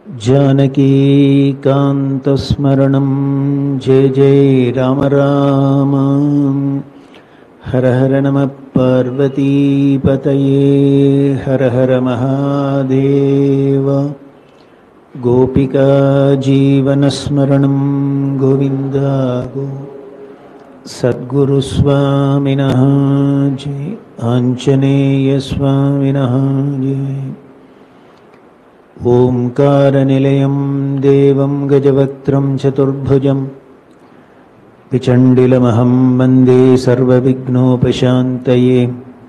जानकीकान्तस्मरणं जय जय राम राम हर हर नमः पार्वतीपतये हर हर महादेव गोपिका जीवनस्मरणं गोविन्द गो सद्गुरुस्वामिनः जय आञ्जनेयस्वामिनः जय ओङ्कारनिलयं देवं गजवक्त्रं चतुर्भुजं विचण्डिलमहं वन्दे सर्वविघ्नोपशान्तये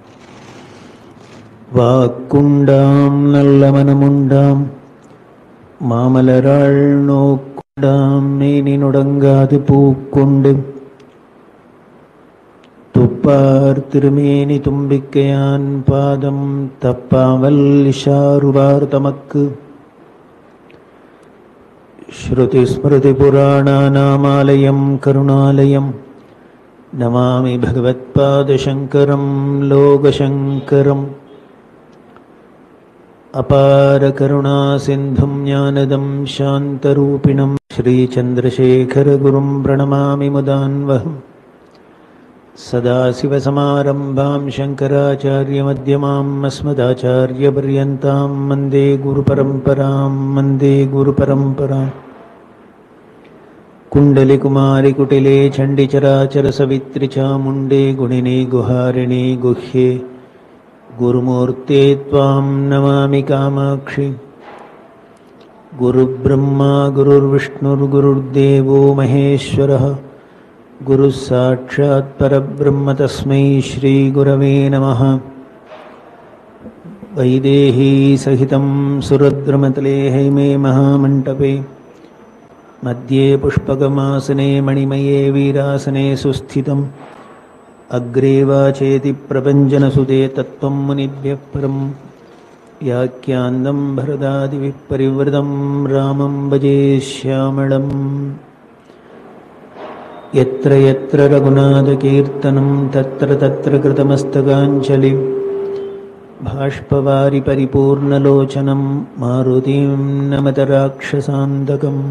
வாக்குண்டாம் நல்ல மனமுண்டாம் மாமலராள் நோக்குண்டாம் மேனி நுடங்காது பூக்கொண்டு துப்பார் திருமேனி தும்பிக்கையான் பாதம் தப்பாமல் இஷாருவார் தமக்கு श्रुतिस्मृतिपुराणानामालयं करुणालयं नमामि भगवत्पादशङ्करं लोकशङ्करम् अपारकरुणासिन्धुं ज्ञानदं शान्तरूपिणं श्रीचन्द्रशेखरगुरुं प्रणमामि मुदान्वहम् सदाशिवसमारम्भां शङ्कराचार्यमध्यमाम् अस्मदाचार्यपर्यन्तां वन्दे गुरुपरम्परां वन्दे गुरुपरम्पराम् कुण्डलिकुमारिकुटिले चण्डिचराचरसवित्रिचामुण्डे गुणिने गुहारिणे गुह्ये गुरुमूर्ते त्वां नमामि कामाक्षि गुरुब्रह्मा गुरुर्विष्णुर्गुरुर्देवो महेश्वरः गुरुः साक्षात् परब्रह्म तस्मै श्रीगुरवे नमः वैदेही सहितं सुरद्रमतले हैमे महामण्टपे मध्ये पुष्पकमासने मणिमये वीरासने सुस्थितम् अग्रे वाचेति प्रपञ्चनसुते तत्त्वं मुनिभ्यः परं याख्यान्दं भरदादिभिः परिवृतं रामं भजे श्यामळम् यत्र यत्र रघुनाथकीर्तनं तत्र तत्र कृतमस्तकाञ्जलिं भाष्पवारि परिपूर्णलोचनं मारुतिं नमत राक्षसान्तकम्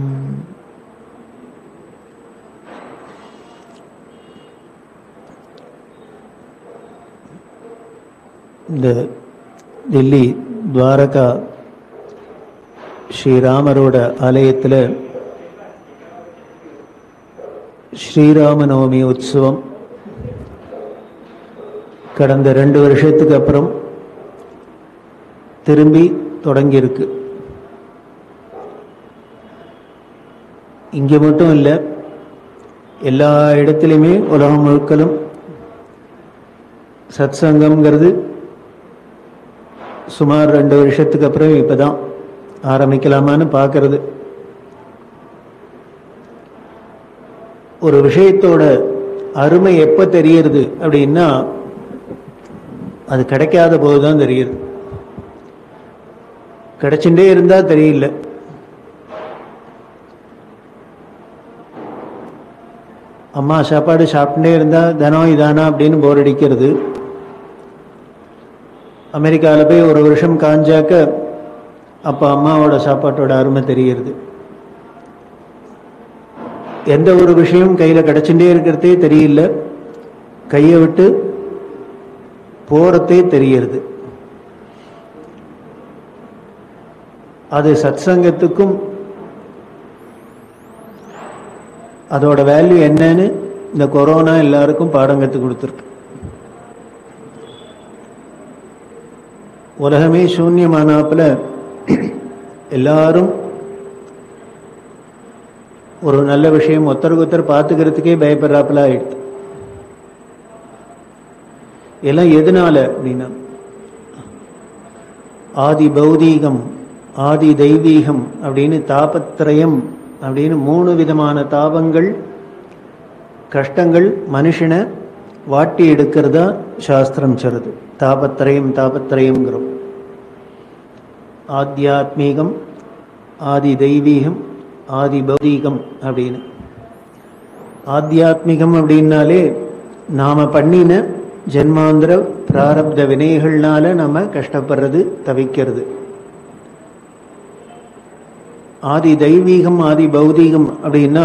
இந்த டெல்லி துவாரகா ஸ்ரீராமரோட ஆலயத்தில் ஸ்ரீராமநவமி உற்சவம் கடந்த ரெண்டு வருஷத்துக்கு அப்புறம் திரும்பி தொடங்கியிருக்கு இங்கே மட்டும் இல்லை எல்லா இடத்துலையுமே உலகம் முழுக்கலும் சத் சங்கம்ங்கிறது சுமார் ரெண்டு வருஷத்துக்கு அப்புறம் இப்பதான் ஆரம்பிக்கலாமான்னு பார்க்கறது ஒரு விஷயத்தோட அருமை எப்ப தெரியறது அப்படின்னா அது கிடைக்காத போதுதான் தெரியுது கிடைச்சுட்டே இருந்தா தெரியல அம்மா சாப்பாடு சாப்பிட்டுட்டே இருந்தா தனம் இதானா அப்படின்னு போர் அடிக்கிறது அமெரிக்காவில் போய் ஒரு வருஷம் காஞ்சாக்க அப்போ அம்மாவோட சாப்பாட்டோட அருமை தெரிகிறது எந்த ஒரு விஷயம் கையில் கிடச்சுட்டே இருக்கிறதே தெரியல கையை விட்டு போறதே தெரியறது அது சத்சங்கத்துக்கும் அதோட வேல்யூ என்னன்னு இந்த கொரோனா எல்லாருக்கும் பாடம் கற்றுக் கொடுத்துருக்கு உலகமே சூன்யமானாப்புல எல்லாரும் ஒரு நல்ல விஷயம் ஒருத்தருக்கு ஒருத்தர் பார்த்துக்கிறதுக்கே பயப்படுறாப்புல ஆயிடுது எல்லாம் எதனால அப்படின்னா ஆதி பௌதீகம் ஆதி தெய்வீகம் அப்படின்னு தாபத்திரயம் அப்படின்னு மூணு விதமான தாபங்கள் கஷ்டங்கள் மனுஷனை வாட்டி எடுக்கிறதா சாஸ்திரம் சொல்றது தாபத்திரயம் தாபத்திரயம்ங்கிறோம் ஆத்தியாத்மீகம் ஆதி தெய்வீகம் ஆதி பௌதீகம் அப்படின்னு ஆத்தியாத்மிகம் அப்படின்னாலே நாம பண்ணின ஜென்மாந்திர பிராரப்த வினைகள்னால நம்ம கஷ்டப்படுறது தவிக்கிறது ஆதி தெய்வீகம் ஆதி பௌதீகம் அப்படின்னா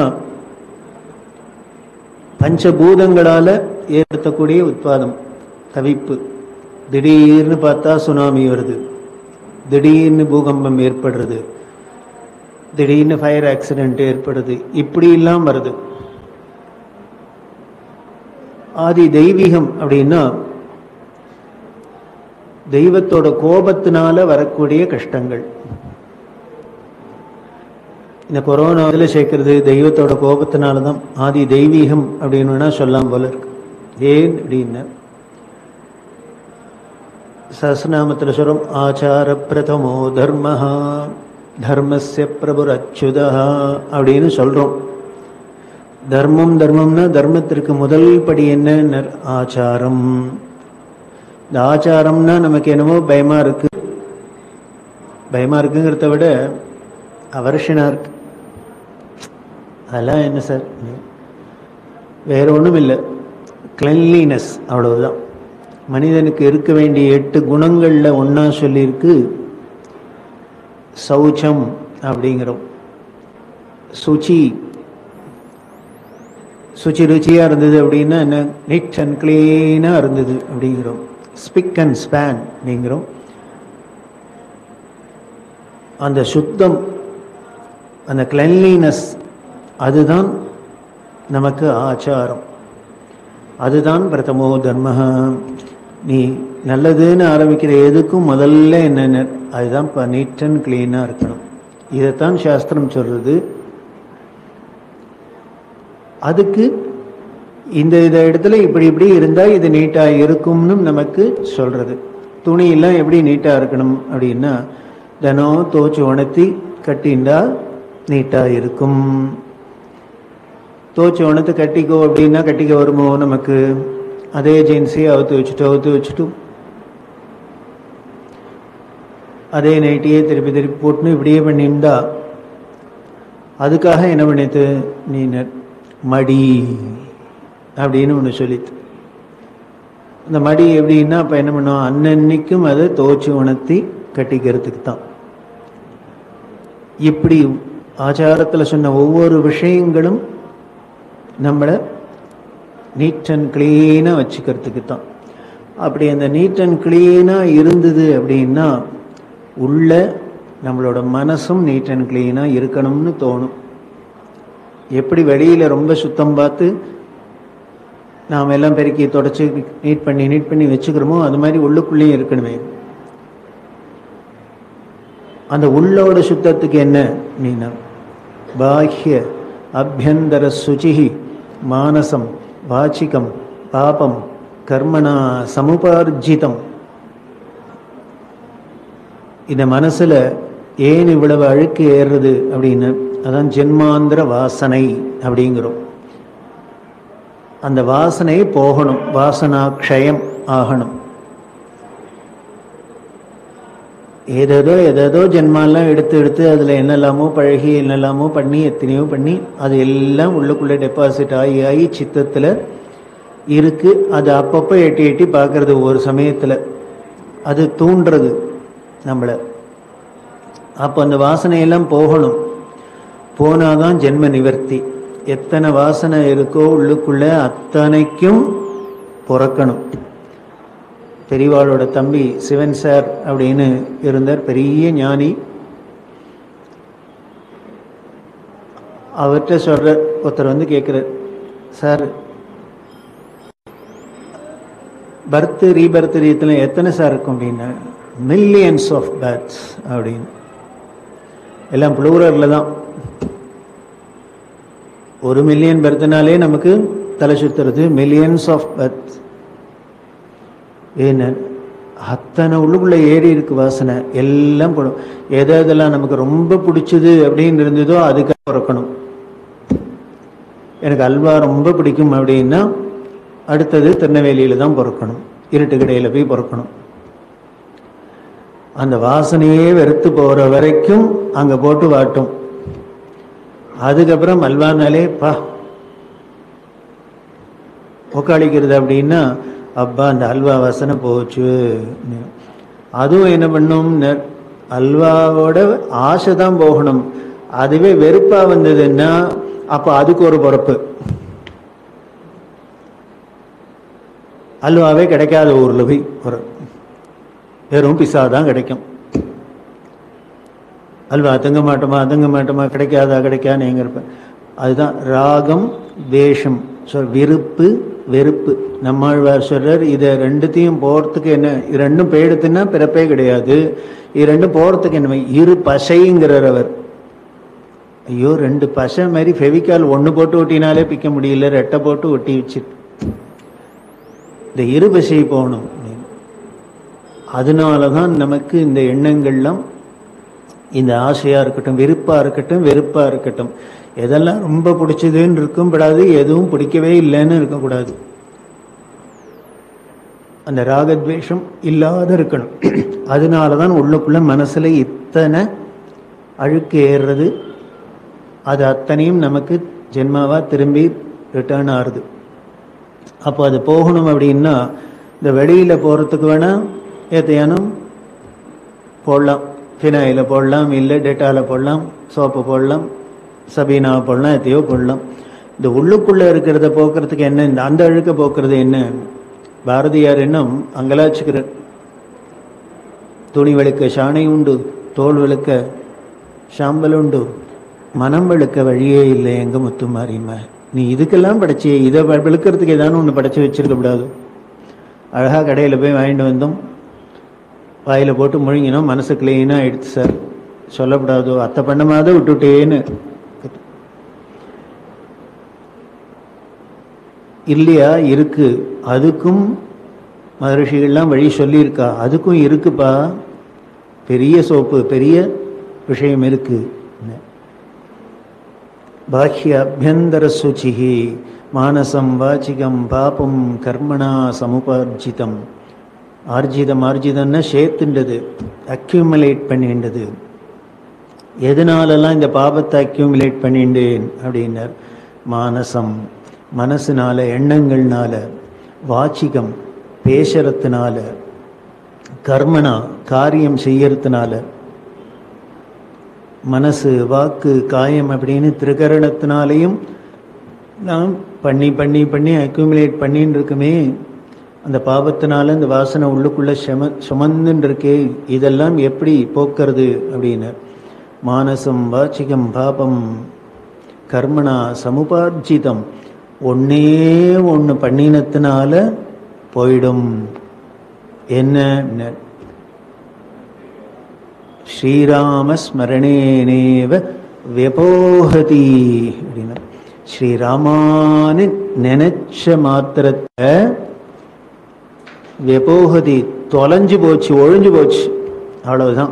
பஞ்சபூதங்களால ஏற்படுத்தக்கூடிய உத்பாதம் தவிப்பு திடீர்னு பார்த்தா சுனாமி வருது திடீர்னு பூகம்பம் ஏற்படுறது திடீர்னு ஃபயர் ஆக்சிடென்ட் ஏற்படுது இப்படியெல்லாம் வருது ஆதி தெய்வீகம் அப்படின்னா தெய்வத்தோட கோபத்தினால வரக்கூடிய கஷ்டங்கள் இந்த கொரோனா இதில் சேர்க்கறது தெய்வத்தோட கோபத்தினால தான் ஆதி தெய்வீகம் அப்படின்னு வேணா சொல்லலாம் போல இருக்கு ஏன் அப்படின்னா சஹஸ்ரநாமத்தில் சொல்றோம் ஆச்சார பிரதமோ தர்மஹா தர்மஸ்ய பிரபுரச்சுதா அப்படின்னு சொல்றோம் தர்மம் தர்மம்னா தர்மத்திற்கு முதல் படி என்ன ஆச்சாரம் இந்த ஆச்சாரம்னா நமக்கு என்னமோ பயமா இருக்கு பயமா இருக்குங்கிறத விட அவர்ஷனா இருக்கு அதெல்லாம் என்ன சார் வேற ஒன்றும் இல்லை கிளென்லினஸ் அவ்வளவுதான் மனிதனுக்கு இருக்க வேண்டிய எட்டு குணங்கள்ல ஒன்னா சொல்லியிருக்கு சௌச்சம் அப்படிங்கிறோம் சுச்சி சுச்சி ருச்சியா இருந்தது அப்படின்னா என்ன நீட் அண்ட் கிளீனா இருந்தது அப்படிங்கிறோம் ஸ்பிக் அண்ட் ஸ்பேன் அப்படிங்கிறோம் அந்த சுத்தம் அந்த கிளென்லினஸ் அதுதான் நமக்கு ஆச்சாரம் அதுதான் பிரதமோ தர்ம நீ நல்லதுன்னு ஆரம்பிக்கிற எதுக்கும் முதல்ல என்னென்ன அதுதான் இப்போ நீட் அண்ட் கிளீனாக இருக்கணும் இதைத்தான் சாஸ்திரம் சொல்றது அதுக்கு இந்த இந்த இடத்துல இப்படி இப்படி இருந்தால் இது நீட்டாக இருக்கும்னு நமக்கு சொல்றது துணியெல்லாம் எப்படி நீட்டாக இருக்கணும் அப்படின்னா தினம் தோச்சு உணர்த்தி கட்டிண்டா நீட்டாக இருக்கும் தோச்சு உணர்த்து கட்டிக்கோ அப்படின்னா கட்டிக்க வருமோ நமக்கு அதே ஜீன்ஸையே அவுத்து வச்சுட்டு அவுத்து வச்சுட்டு அதே நைட்டியே திருப்பி திருப்பி போட்டுன்னு இப்படியே பண்ணியிருந்தா அதுக்காக என்ன பண்ணித்து நீ மடி அப்படின்னு ஒன்று சொல்லித்து இந்த மடி எப்படின்னா அப்போ என்ன பண்ணுவோம் அன்னன்னைக்கும் அதை தோச்சு உணர்த்தி கட்டிக்கிறதுக்கு தான் இப்படி ஆச்சாரத்தில் சொன்ன ஒவ்வொரு விஷயங்களும் நம்மளை நீட் அண்ட் கிளீனாக வச்சுக்கிறதுக்கு தான் அப்படி அந்த நீட் அண்ட் கிளீனாக இருந்தது அப்படின்னா உள்ள நம்மளோட மனசும் நீட் அண்ட் கிளீனாக இருக்கணும்னு தோணும் எப்படி வெளியில் ரொம்ப சுத்தம் பார்த்து நாம் எல்லாம் பெருக்கி தொடச்சி நீட் பண்ணி நீட் பண்ணி வச்சுக்கிறோமோ அது மாதிரி உள்ளுக்குள்ளேயும் இருக்கணுமே அந்த உள்ளோட சுத்தத்துக்கு என்ன நீனா பாஹ்ய அபியந்தர சுச்சிஹி மானசம் வாச்சிகம் பாபம் கர்மணா சமுபார்ஜிதம் இந்த மனசுல ஏன் இவ்வளவு அழுக்கு ஏறுறது அப்படின்னு அதான் ஜென்மாந்திர வாசனை அப்படிங்கிறோம் அந்த வாசனை போகணும் வாசனா க்ஷயம் ஆகணும் ஏதேதோ ஏதேதோ ஜென்மாலாம் எடுத்து எடுத்து அதில் என்னெல்லாமோ பழகி என்னெல்லாமோ பண்ணி எத்தனையோ பண்ணி அது எல்லாம் உள்ளுக்குள்ளே டெபாசிட் ஆகி ஆகி சித்தத்தில் இருக்கு அது அப்பப்போ எட்டி எட்டி பார்க்கறது ஒரு சமயத்தில் அது தூண்டுறது நம்மளை அப்போ அந்த வாசனையெல்லாம் போகணும் போனாதான் ஜென்ம நிவர்த்தி எத்தனை வாசனை இருக்கோ உள்ளுக்குள்ள அத்தனைக்கும் பிறக்கணும் பெரியவாளோட தம்பி சிவன் சார் அப்படின்னு இருந்தார் பெரிய ஞானி அவர்கிட்ட சொல்ற ஒருத்தர் வந்து கேட்குறார் சார் பர்த் ரீபர்த் ரீத்தில் எத்தனை சார் இருக்கும் அப்படின்னா மில்லியன்ஸ் ஆஃப் பேர்த்ஸ் அப்படின்னு எல்லாம் ப்ளூரரில் தான் ஒரு மில்லியன் பர்த்னாலே நமக்கு தலை சுத்துறது மில்லியன்ஸ் ஆஃப் பர்த் ஏன்னு அத்தனை உள்ளுக்குள்ள ஏறி இருக்கு வாசனை எல்லாம் போடும் எதை எதெல்லாம் நமக்கு ரொம்ப பிடிச்சது அப்படின்னு இருந்ததோ அதுக்காக பிறக்கணும் எனக்கு அல்வா ரொம்ப பிடிக்கும் அப்படின்னா அடுத்தது திருநெல்வேலியில தான் பிறக்கணும் இருட்டுக்கடையில் போய் பிறக்கணும் அந்த வாசனையே வெறுத்து போற வரைக்கும் அங்க போட்டு வாட்டும் அதுக்கப்புறம் அல்வானாலே பா உக்காளிக்கிறது அப்படின்னா அப்பா அந்த அல்வா வாசனை போச்சு அதுவும் என்ன பண்ணும் அல்வாவோட ஆசை தான் போகணும் அதுவே வெறுப்பா வந்ததுன்னா அப்ப அதுக்கு ஒரு பொறுப்பு அல்வாவே கிடைக்காத ஊர்ல போய் ஒரு வெறும் பிசா தான் கிடைக்கும் அல்வா தங்க மாட்டோமா தங்க மாட்டோமா கிடைக்காதா கிடைக்காதுங்கிறப்ப அதுதான் ராகம் வேஷம் சொல் விருப்பு வெறுப்பு நம்மாழ்வார் சொல்றார் இதை ரெண்டுத்தையும் போறதுக்கு என்ன இது ரெண்டும் போயிடுத்துன்னா பிறப்பே கிடையாது இது ரெண்டும் போறதுக்கு என்ன இரு பசைங்கிறார் அவர் ஐயோ ரெண்டு பசை மாதிரி ஃபெவிகால் ஒன்று போட்டு ஒட்டினாலே பிக்க முடியல ரெட்டை போட்டு ஒட்டி வச்சு இந்த இரு பசை போகணும் அதனால தான் நமக்கு இந்த எண்ணங்கள்லாம் இந்த ஆசையா இருக்கட்டும் விருப்பா இருக்கட்டும் வெறுப்பா இருக்கட்டும் எதெல்லாம் ரொம்ப பிடிச்சதுன்னு இருக்கும் படாது எதுவும் பிடிக்கவே இல்லைன்னு இருக்கக்கூடாது அந்த ராகத்வேஷம் இல்லாத இருக்கணும் அதனால தான் உள்ளுக்குள்ள மனசுல இத்தனை அழுக்கு ஏறுறது அது அத்தனையும் நமக்கு ஜென்மாவா திரும்பி ரிட்டர்ன் ஆறுது அப்போ அது போகணும் அப்படின்னா இந்த வெளியில போறதுக்கு வேணா ஏத்தையானும் போடலாம் ஃபினாயில போடலாம் இல்லை டெட்டால போடலாம் சோப்பு போடலாம் சபீனா போடலாம் எத்தையோ போடலாம் இந்த உள்ளுக்குள்ள இருக்கிறத போக்குறதுக்கு என்ன இந்த அந்த அழுக்க போக்குறது என்ன பாரதியார் என்னும் அங்கலாச்சுக்கிறார் துணி வெளுக்க சாணை உண்டு தோல் வெளுக்க சாம்பல் உண்டு மனம் வெளுக்க வழியே இல்லை எங்க முத்து மாறியம்மா நீ இதுக்கெல்லாம் படைச்சியே இதை வெளுக்கிறதுக்கு ஏதாவது ஒன்று படைச்சு வச்சிருக்க கூடாது அழகா கடையில் போய் வாங்கிட்டு வந்தோம் வாயில போட்டு முழுங்கினோம் மனசு கிளீனா ஆயிடுச்சு சார் சொல்லக்கூடாதோ அத்தை பண்ணமாத விட்டுட்டேன்னு இல்லையா இருக்கு அதுக்கும் மகர்ஷிகள்லாம் வழி சொல்லியிருக்கா அதுக்கும் இருக்குப்பா பெரிய சோப்பு பெரிய விஷயம் இருக்கு பாஹ்ய அபியந்தர சுச்சிகி மானசம் வாச்சிகம் பாபம் கர்மணா சமுபார்ஜிதம் ஆர்ஜிதம் ஆர்ஜிதம்னா சேர்த்துண்டது அக்யூமுலேட் பண்ணிண்டது எதனாலெல்லாம் இந்த பாபத்தை அக்யூமுலேட் பண்ணிண்டேன் அப்படின்னார் மானசம் மனசுனால எண்ணங்கள்னால வாச்சிகம் பேசுறதுனால கர்மனா காரியம் செய்யறதுனால மனசு வாக்கு காயம் அப்படின்னு திருக்கரணத்தினாலையும் நாம் பண்ணி பண்ணி பண்ணி அக்யூமுலேட் பண்ணின்னு இருக்குமே அந்த பாவத்தினால இந்த வாசனை உள்ளுக்குள்ள சும சுமந்துன்னு இருக்கே இதெல்லாம் எப்படி போக்குறது அப்படின்னு மானசம் வாச்சிகம் பாபம் கர்மனா சமுபார்ஜிதம் ஒன்னே ஒன்று பண்ணினத்தினால போயிடும் என்ன ஸ்ரீராம ஸ்மரணேனேவ வெபோகதி அப்படின்னா ஸ்ரீராமான்னு நினைச்ச மாத்திரத்தை வெபோகதி தொலைஞ்சு போச்சு ஒழிஞ்சு போச்சு அவ்வளவுதான்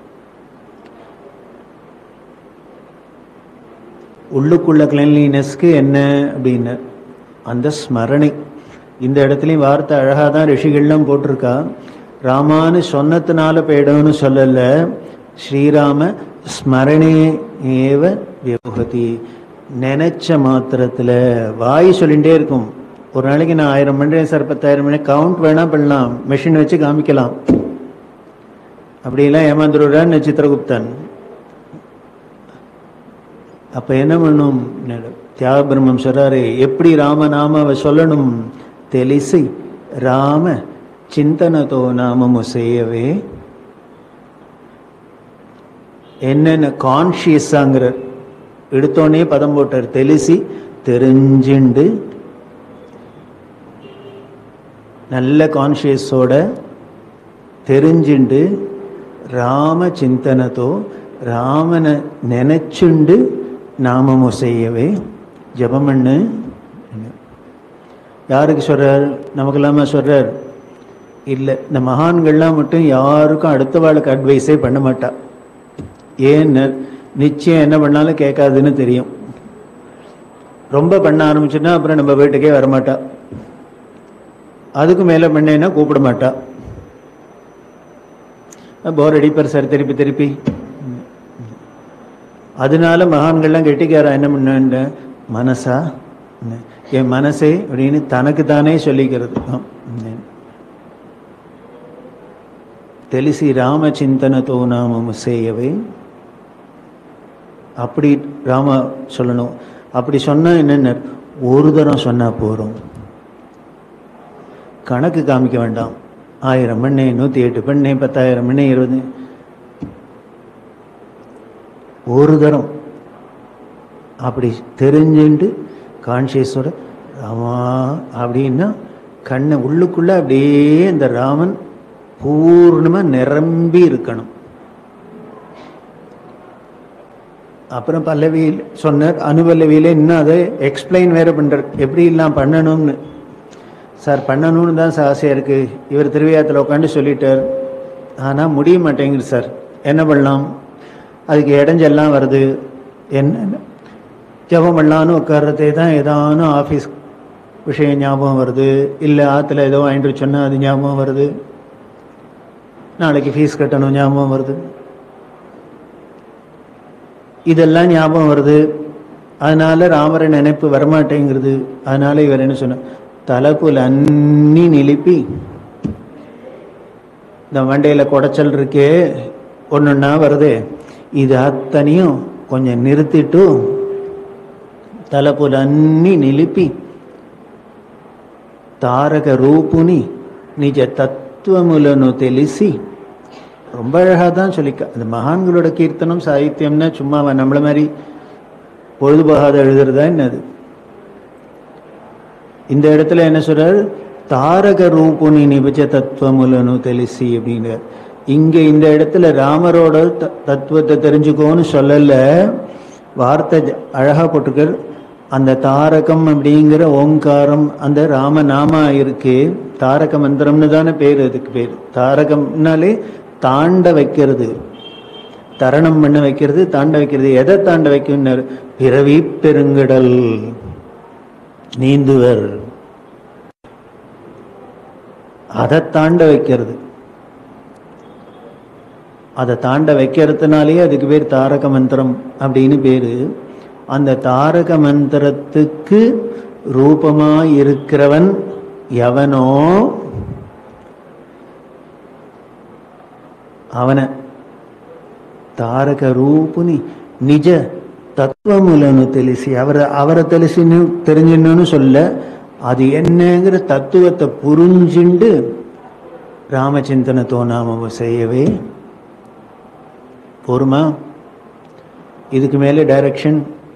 உள்ளுக்குள்ள கிளென்லினஸ்க்கு என்ன அப்படின்னு அந்த ஸ்மரணை இந்த இடத்துலையும் வார்த்தை அழகாக தான் ரிஷிகள்லாம் போட்டிருக்கா ராமான்னு சொன்னதுனால போயிடும்னு சொல்லல ஸ்ரீராம ஸ்மரணே ஏவ வியோகதி நினைச்ச மாத்திரத்தில் வாய் சொல்லிகிட்டே இருக்கும் ஒரு நாளைக்கு நான் ஆயிரம் பண்ணுறேன் சார் பத்தாயிரம் மணி கவுண்ட் வேணா பண்ணலாம் மெஷின் வச்சு காமிக்கலாம் அப்படிலாம் ஏமாந்துருடான்னு சித்திரகுப்தன் அப்ப என்ன பண்ணும் தியாக பிரம்மம் சொல்றாரு எப்படி ராமநாமாவை சொல்லணும் தெலிசை ராம சிந்தனத்தோ நாமமு செய்யவே என்னென்ன கான்ஷியஸாங்கிற எடுத்தோடனே பதம் போட்டார் தெலிசி தெரிஞ்சுண்டு நல்ல கான்ஷியஸோட தெரிஞ்சுண்டு ராம சிந்தனத்தோ ராமனை நினைச்சுண்டு நாமமும் செய்யவே ஜபம் பண்ணு யாருக்கு சொல்றார் நமக்கெல்லாம சொல்றார் இல்லை இந்த மகான்கள்லாம் மட்டும் யாருக்கும் அடுத்த வாழ்க்கை அட்வைஸே பண்ண மாட்டா ஏன்னு நிச்சயம் என்ன பண்ணாலும் கேட்காதுன்னு தெரியும் ரொம்ப பண்ண ஆரம்பிச்சுன்னா அப்புறம் நம்ம வீட்டுக்கே வரமாட்டா அதுக்கு மேலே பண்ணேன்னா கூப்பிட மாட்டா போர் அடிப்பார் சார் திருப்பி திருப்பி அதனால மகான்கள்லாம் கெட்டிக்காரா என்ன பண்ண மனசா என் மனசே அப்படின்னு தனக்கு தானே சொல்லிக்கிறது తెలిసి రామచింతనతో నామము సేయవే அப்படி ராம சொல்லணும் அப்படி சொன்னா என்னென்ன ஒரு தரம் சொன்னா போறோம் கணக்கு காமிக்க வேண்டாம் ஆயிரம் மணி நூத்தி எட்டு பண்ணி பத்தாயிரம் மணி இருபது ஒரு தரம் அப்படி தெரிஞ்சுண்டு கான்சியஸோட ராமா அப்படின்னா கண்ணை உள்ளுக்குள்ள அப்படியே அந்த ராமன் பூர்ணமா நிரம்பி இருக்கணும் அப்புறம் பல்லவியில் சொன்னார் அனுபல்லவியில இன்னும் அதை எக்ஸ்பிளைன் வேற பண்றார் எப்படி எல்லாம் பண்ணணும்னு சார் பண்ணணும்னு தான் சார் ஆசையா இருக்கு இவர் திருவையாத்துல உட்காந்து சொல்லிட்டார் ஆனா முடிய மாட்டேங்குது சார் என்ன பண்ணலாம் அதுக்கு இடைஞ்செல்லாம் வருது என்ன ஜபம் பண்ணலான்னு உட்கார்றதே தான் ஏதானும் ஆஃபீஸ் விஷயம் ஞாபகம் வருது இல்லை ஆற்றுல ஏதோ வாங்கிட்டு சொன்னால் அது ஞாபகம் வருது நாளைக்கு ஃபீஸ் கட்டணும் ஞாபகம் வருது இதெல்லாம் ஞாபகம் வருது அதனால ராமரை நினைப்பு வரமாட்டேங்கிறது அதனால இவர் என்ன சொன்ன தலைப்புல அன்னி நிலிப்பி இந்த மண்டையில குடைச்சல் இருக்கே ஒன்னொன்னா வருது இது அத்தனையும் கொஞ்சம் நிறுத்திட்டு తలపులు అన్నీ నిలిపి తారక రూపుని నిజ தத்துவமுலனு తెలిసి ரொம்ப அழகாக தான் சொல்லிக்க அந்த மகான்களோட கீர்த்தனம் சாகித்யம்னா சும்மா நம்மள மாதிரி பொழுதுபோகாத எழுதுறதா என்னது இந்த இடத்துல என்ன சொல்றாரு தாரக ரூபுனி நிபஜ தத்துவமுலனு తెలిసి அப்படின்னு இங்க இந்த இடத்துல ராமரோட த- தத்துவத்தை தெரிஞ்சுக்கோன்னு சொல்லல வார்த்தை ஜ- அழகா போட்டிருக்காரு அந்த தாரகம் அப்படிங்கிற ஓங்காரம் அந்த ராமநாமா இருக்கு தாரக மந்திரம்னு தானே பேர் அதுக்கு பேர் தாரகம்னாலே தாண்ட வைக்கிறது தரணம் பண்ண வைக்கிறது தாண்ட வைக்கிறது எதை தாண்ட வைக்கும்னாரு பிறவி பெருங்கடல் நீந்துவர் அதை தாண்ட வைக்கிறது அதை தாண்ட வைக்கிறதுனாலேயே அதுக்கு பேர் தாரக மந்திரம் அப்படின்னு பேரு அந்த தாரக மந்திரத்துக்கு ரூபமா இருக்கிறவன் எவனோ அவனை తారక రూపుని నిజ தத்துவமுலன்னு తెలిసి அவரை அவரை తెలిసిன்னு தெரிஞ்சிடணும்னு சொல்ல அது என்னங்கிற தத்துவத்தை புரிஞ்சுண்டு ராமச்சிந்தனத்தோ நாம செய்யவே போருமா இதுக்கு மேலே டைரக்ஷன்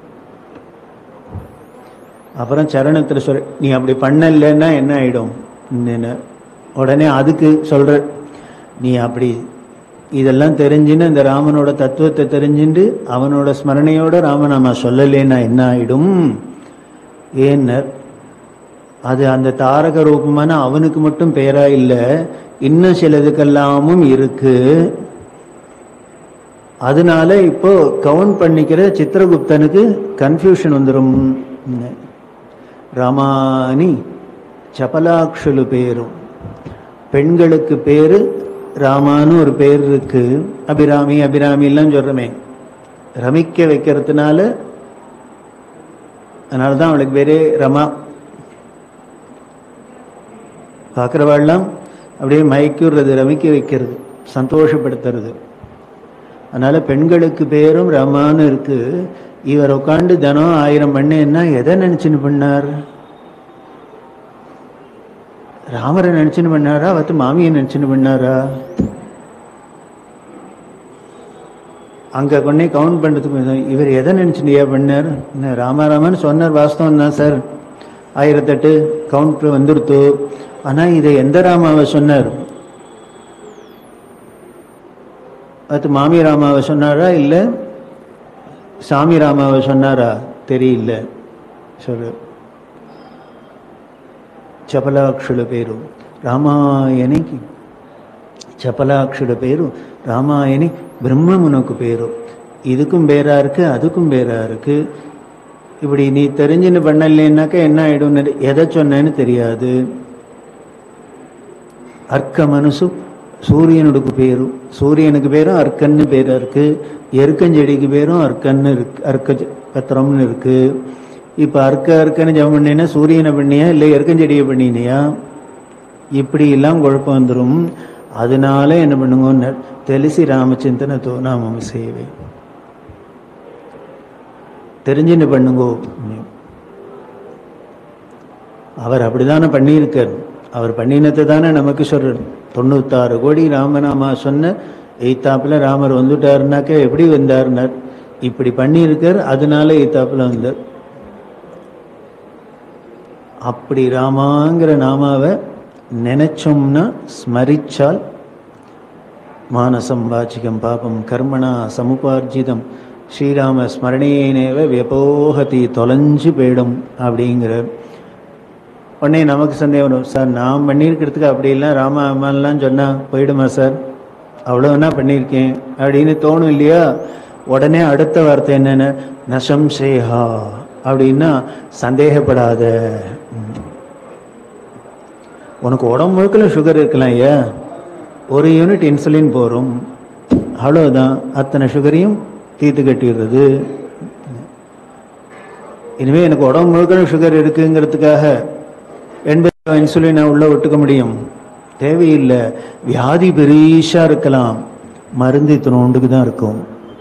அப்புறம் சரணத்தில் சொல்ற நீ அப்படி பண்ணலைன்னா என்ன ஆயிடும் என்ன உடனே அதுக்கு சொல்ற நீ அப்படி இதெல்லாம் தெரிஞ்சுன்னு இந்த ராமனோட தத்துவத்தை தெரிஞ்சுண்டு அவனோட ஸ்மரணையோட ராமநாமா சொல்லலைன்னா என்ன ஆயிடும் ஏன்னர் அது அந்த தாரக ரூபமான அவனுக்கு மட்டும் பேரா இல்லை இன்னும் சிலதுக்கெல்லாமும் இருக்கு அதனால இப்போ கவுண்ட் பண்ணிக்கிற சித்திரகுப்தனுக்கு கன்ஃபியூஷன் வந்துடும் ராமானி சபலாக்ஷுலு பேரும் பெண்களுக்கு பேரு ராமான்னு ஒரு பேர் இருக்கு அபிராமி அபிராமி எல்லாம் சொல்றமே ரமிக்க வைக்கிறதுனால அதனால தான் அவளுக்கு பேரே ரமா பார்க்குறவாள்லாம் அப்படியே மயக்கிடுறது ரமிக்க வைக்கிறது சந்தோஷப்படுத்துறது அதனால பெண்களுக்கு பேரும் ரமான்னு இருக்கு இவர் உட்காந்து தினம் ஆயிரம் பண்ணேன்னா எதை நினைச்சுன்னு பண்ணார் ராமரை நினைச்சுன்னு பண்ணாரா அவத்து மாமியை நினைச்சுன்னு பண்ணாரா அங்க கொண்டே கவுண்ட் பண்றதுக்கு கொஞ்சம் இவர் எதை நினைச்சுட்டு ஏன் பண்ணார் என்ன ராமாராமன் சொன்னார் வாஸ்தவம் தான் சார் ஆயிரத்தெட்டு கவுண்ட் வந்துடுத்து ஆனா இதை எந்த ராமாவை சொன்னார் அது மாமி ராமாவை சொன்னாரா இல்ல சாமி ராமாவை சொன்னாரா தெரியல சொல்லு చపలాక్షుల పేరు రామాయణికి చపலாக்ஷுட பேரும் ராமாயணி பிரம்மமுனக்கு பேரும் இதுக்கும் பேரா இருக்கு அதுக்கும் பேரா இருக்கு இப்படி நீ தெரிஞ்சுன்னு பண்ணலைன்னாக்கா என்ன ஆயிடும் எதை சொன்னேன்னு தெரியாது அர்க்க மனசு சூரியனுக்கு பேரும் சூரியனுக்கு பேரும் அர்க்கன்னு பேர் இருக்கு எருக்கஞ்செடிக்கு பேரும் அர்க்கன்னு இருக்கு அர்க்க பத்திரம்னு இருக்கு இப்ப அர்க்க அர்க்கன்னு ஜெபம் பண்ணினா சூரியனை பண்ணியா இல்லை எருக்கஞ்செடியை பண்ணினியா இப்படி எல்லாம் குழப்பம் வந்துடும் அதனால என்ன பண்ணுங்க తెలిసి రామచింతనతో నామము సేవే தெரிஞ்சுன்னு பண்ணுங்கோ அவர் அப்படிதானே பண்ணியிருக்கார் அவர் பண்ணினது தானே நமக்கு சொல்றார் தொண்ணூத்தாறு கோடி ராமநாமா சொன்ன எய்த்தாப்புல ராமர் வந்துட்டாருனாக்க எப்படி வந்தாருனார் இப்படி பண்ணியிருக்கார் அதனால எய்த்தாப்புல வந்தார் அப்படி ராமாங்கிற நாமாவை நினைச்சோம்னா ஸ்மரிச்சால் மானசம் வாச்சிகம் பாபம் கர்மணா சமுபார்ஜிதம் ஸ்ரீராம ஸ்மரணேனேவ வியபோகதி தொலைஞ்சு போயிடும் அப்படிங்கிறார் உடனே நமக்கு சந்தேகம் வரும் சார் நான் பண்ணியிருக்கிறதுக்கு அப்படிலாம் ராம அம்மாலாம் சொன்னால் போயிடுமா சார் அவ்வளோனா பண்ணியிருக்கேன் அப்படின்னு தோணும் இல்லையா உடனே அடுத்த வார்த்தை என்னென்ன நசம்சேஹா அப்படின்னா சந்தேகப்படாத உனக்கு உடம்பு முழுக்கல சுகர் இருக்கலாம் ஐயா ஒரு யூனிட் இன்சுலின் போகிறோம் அவ்வளோதான் அத்தனை சுகரையும் தீர்த்து கட்டிடுறது இனிமே எனக்கு உடம்பு முழுக்க சுகர் இருக்குங்கிறதுக்காக எண்பது இன்சுலினை உள்ள விட்டுக்க முடியும் தேவையில்லை வியாதி பெரிசா இருக்கலாம் மருந்து இத்தனோண்டுக்கு தான் இருக்கும்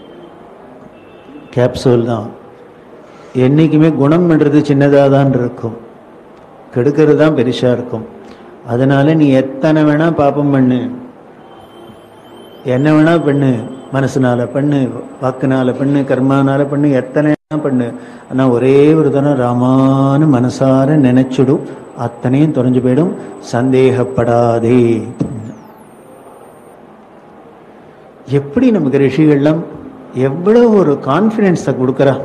கேப்சூல் தான் என்றைக்குமே குணம் பண்ணுறது சின்னதாக தான் இருக்கும் கெடுக்கிறது தான் பெருசா இருக்கும் அதனால நீ எத்தனை வேணா பாப்பம் பண்ணு என்ன வேணா பண்ணு மனசுனால பண்ணு வாக்குனால பண்ணு கர்மானால பண்ணு எத்தனை வேணா பண்ணு ஆனா ஒரே ஒரு தரம் ராமான்னு மனசார நினைச்சிடும் அத்தனையும் தொலைஞ்சு போயிடும் சந்தேகப்படாதே எப்படி நமக்கு ரிஷிகள்லாம் எவ்வளவு ஒரு கான்ஃபிடென்ஸை கொடுக்குறா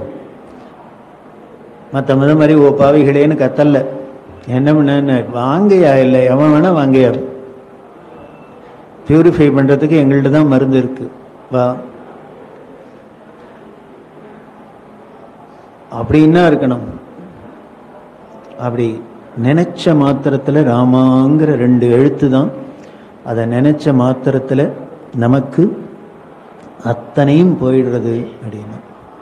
மற்ற முத மாதிரி ஓ பாவிகளேன்னு கத்தல்ல என்ன பண்ண வாங்கையா இல்லை எவன் வேணா வாங்கையா பியூரிஃபை பண்றதுக்கு எங்கள்கிட்ட தான் மருந்து இருக்கு வா அப்படின்னா இருக்கணும் அப்படி நினைச்ச மாத்திரத்துல ராமாங்கிற ரெண்டு எழுத்து தான் அதை நினைச்ச மாத்திரத்துல நமக்கு அத்தனையும் போயிடுறது அப்படின்னு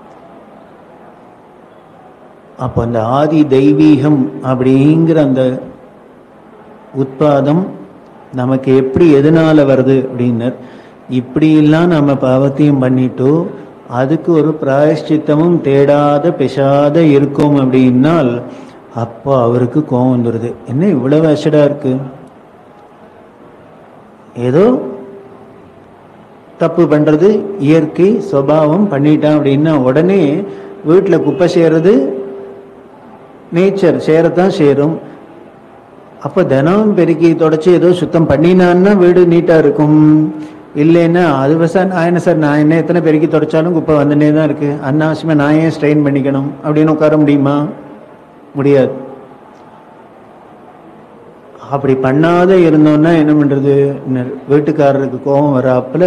அப்போ அந்த ஆதி தெய்வீகம் அப்படிங்கிற அந்த உத்பாதம் நமக்கு எப்படி எதனால வருது அப்படின்னர் இப்படியெல்லாம் நம்ம பாவத்தையும் பண்ணிட்டோ அதுக்கு ஒரு பிராயஷ்சித்தமும் தேடாத பெசாத இருக்கும் அப்படின்னால் அப்போ அவருக்கு கோபம் வந்துடுது என்ன இவ்வளவு அசடா இருக்கு ஏதோ தப்பு பண்றது இயற்கை சுபாவம் பண்ணிட்டான் அப்படின்னா உடனே வீட்டில் குப்பை செய்யறது நேச்சர் சேரத்தான் சேரும் அப்போ தினம் பெருக்கி தொடச்சி ஏதோ சுத்தம் பண்ணினான்னா வீடு நீட்டாக இருக்கும் இல்லைன்னா அது சார் நான் என்ன சார் நான் என்ன எத்தனை பெருக்கி தொடச்சாலும் குப்பை வந்துட்டே தான் இருக்கு அன்னாவசியமாக நான் ஏன் ஸ்ட்ரெயின் பண்ணிக்கணும் அப்படின்னு உட்கார முடியுமா முடியாது அப்படி பண்ணாத இருந்தோம்னா என்ன பண்றது வீட்டுக்காரருக்கு கோபம் வராப்புல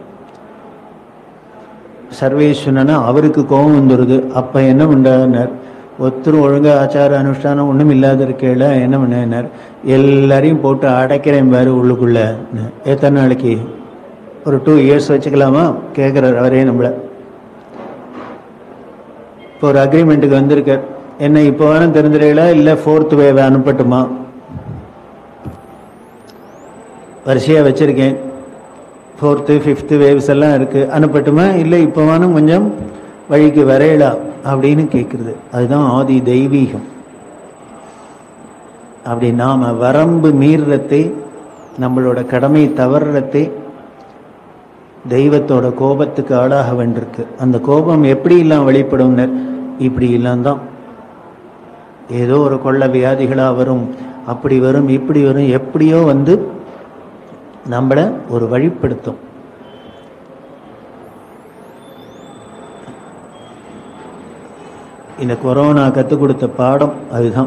சர்வேஸ்வரனா அவருக்கு கோபம் வந்துடுது அப்ப என்ன பண்றார் ஒருத்தரும் ஒழுங்கா ஆச்சார அனுஷ்டானம் ஒண்ணும் இல்லாத இருக்கேல என்ன பண்ணார் எல்லாரையும் போட்டு அடைக்கிறேன் பாரு உள்ளுக்குள்ள எத்தனை நாளைக்கு ஒரு டூ இயர்ஸ் வச்சுக்கலாமா கேட்குறாரு அவரே நம்மள இப்போ ஒரு அக்ரிமெண்ட்டுக்கு வந்திருக்கார் என்ன இப்போ வேணும் தெரிஞ்சிடல இல்லை ஃபோர்த் வேவ் அனுப்பட்டுமா வரிசையாக வச்சிருக்கேன் ஃபோர்த்து ஃபிஃப்த்து வேவ்ஸ் எல்லாம் இருக்குது அனுப்பட்டுமா இல்லை இப்போ வேணும் கொஞ்சம் வழிக்கு வரையலா அப்படின்னு கேட்குறது அதுதான் ஆதி தெய்வீகம் அப்படி நாம் வரம்பு மீறுறதை நம்மளோட கடமை தவறுறதை தெய்வத்தோட கோபத்துக்கு ஆளாக வேண்டியிருக்கு அந்த கோபம் எப்படி எல்லாம் வெளிப்படும்னு இப்படி எல்லாம் தான் ஏதோ ஒரு கொள்ள வியாதிகளாக வரும் அப்படி வரும் இப்படி வரும் எப்படியோ வந்து நம்மளை ஒரு வழிப்படுத்தும் இந்த கொரோனா கற்றுக் கொடுத்த பாடம் அதுதான்